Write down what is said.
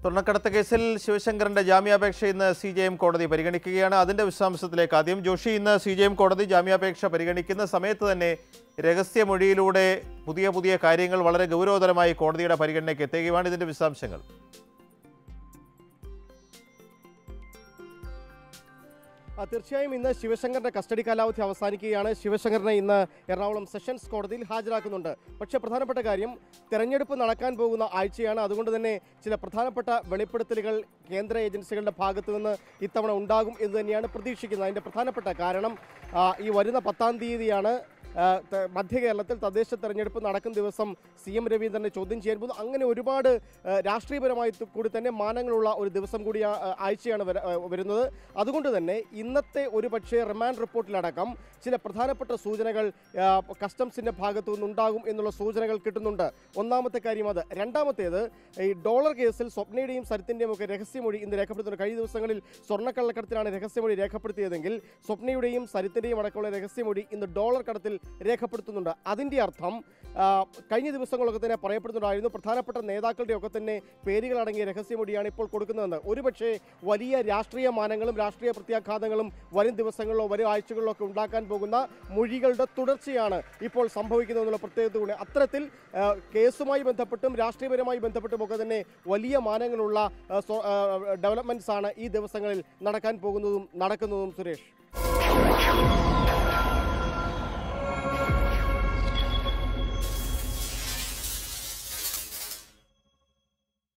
സ്വർണ്ണക്കടത്ത് കേസിൽ ശിവശങ്കറിന്റെ ജാമ്യാപേക്ഷ ഇന്ന് സി ജെ എം കോടതി പരിഗണിക്കുകയാണ് അതിന്റെ വിശദാംശത്തിലേക്ക് ആദ്യം ജോഷി ഇന്ന് സി ജെ എം കോടതി ജാമ്യാപേക്ഷ പരിഗണിക്കുന്ന സമയത്ത് തന്നെ രഹസ്യമൊഴിയിലൂടെ പുതിയ പുതിയ കാര്യങ്ങൾ വളരെ ഗൗരവതരമായി കോടതിയുടെ പരിഗണനയ്ക്ക് എത്തുകയാണ് ഇതിന്റെ വിശദാംശങ്ങൾ ആ, തീർച്ചയായും ഇന്ന് ശിവശങ്കറിന്റെ കസ്റ്റഡി കാലാവധി അവസാനിക്കുകയാണ് ശിവശങ്കറിനെ ഇന്ന് എറണാകുളം സെഷൻസ് കോടതിയിൽ ഹാജരാക്കുന്നുണ്ട് പക്ഷേ പ്രധാനപ്പെട്ട കാര്യം തെരഞ്ഞെടുപ്പ് നടക്കാൻ പോകുന്ന ആഴ്ചയാണ് അതുകൊണ്ട് തന്നെ ചില പ്രധാനപ്പെട്ട വെളിപ്പെടുത്തലുകൾ കേന്ദ്ര ഏജൻസികളുടെ ഭാഗത്തു നിന്ന് ഇത്തവണ ഉണ്ടാകും എന്ന് തന്നെയാണ് പ്രതീക്ഷിക്കുന്നത് അതിൻ്റെ പ്രധാനപ്പെട്ട കാരണം ആ, ഈ വരുന്ന പത്താം തീയതിയാണ് ആ, ത- മധ്യ കേരളത്തിൽ തദ്ദേശ തെരഞ്ഞെടുപ്പ് നടക്കുന്ന ദിവസം സി എം രവീന്ദ്രനെ ചോദ്യം ചെയ്യാൻ പോകുന്നു അങ്ങനെ ഒരുപാട് ആ, രാഷ്ട്രീയപരമായി തു- കൂടി തന്നെ മാനങ്ങളുള്ള ഒരു ദിവസം കൂടി ആ- ആ- ആഴ്ചയാണ് വര- ആ, വരുന്നത് അതുകൊണ്ട് തന്നെ ഇന്നത്തെ ഒരു പക്ഷേ റിമാൻഡ് റിപ്പോർട്ടിലടക്കം ചില പ്രധാനപ്പെട്ട സൂചനകൾ ആ, കസ്റ്റംസിന്റെ ഭാഗത്തു നിന്നുണ്ടാകും എന്നുള്ള സൂചനകൾ കിട്ടുന്നുണ്ട് ഒന്നാമത്തെ കാര്യം അത് രണ്ടാമത്തേത് ഈ ഡോളർ കേസിൽ സ്വപ്നയുടെയും സരിത്തിൻ്റെയും ഒക്കെ രഹസ്യമൊഴി ഇന്ന് രേഖപ്പെടുത്തുന്നു കഴിഞ്ഞ ദിവസങ്ങളിൽ സ്വർണ്ണക്കള്ളക്കടത്തിലാണ് രഹസ്യമൊഴി രേഖപ്പെടുത്തിയതെങ്കിൽ സ്വപ്നയുടെയും സരിത്തിൻ്റെയും അടക്കമുള്ള രഹസ്യമൊഴി ഇന്ന് ഡോളർ കടത്തിൽ രേഖപ്പെടുത്തുന്നുണ്ട് അതിൻ്റെ അർത്ഥം ആ, കഴിഞ്ഞ ദിവസങ്ങളൊക്കെ തന്നെ പറയപ്പെടുന്നുണ്ടായിരുന്നു പ്രധാനപ്പെട്ട നേതാക്കളുടെ ഒക്കെ തന്നെ പേരുകളടങ്ങിയ രഹസ്യമൊഴിയാണ് ഇപ്പോൾ കൊടുക്കുന്നതെന്ന് ഒരുപക്ഷെ വലിയ രാഷ്ട്രീയ മാനങ്ങളും രാഷ്ട്രീയ പ്രത്യാഘാതങ്ങളും വരും ദിവസങ്ങളിലോ വരും ആഴ്ചകളിലോ ഒക്കെ ഉണ്ടാക്കാൻ പോകുന്ന മൊഴികളുടെ തുടർച്ചയാണ് ഇപ്പോൾ സംഭവിക്കുന്നതെന്നുള്ള പ്രത്യേകത കൂടി അത്തരത്തിൽ ആ, കേസുമായി ബന്ധപ്പെട്ടും രാഷ്ട്രീയപരമായി ബന്ധപ്പെട്ടും ഒക്കെ തന്നെ വലിയ മാനങ്ങളുള്ള ഡെവലപ്മെന്റ്സ് ആണ് ഈ ദിവസങ്ങളിൽ നടക്കാൻ പോകുന്നതും നടക്കുന്നതും സുരേഷ്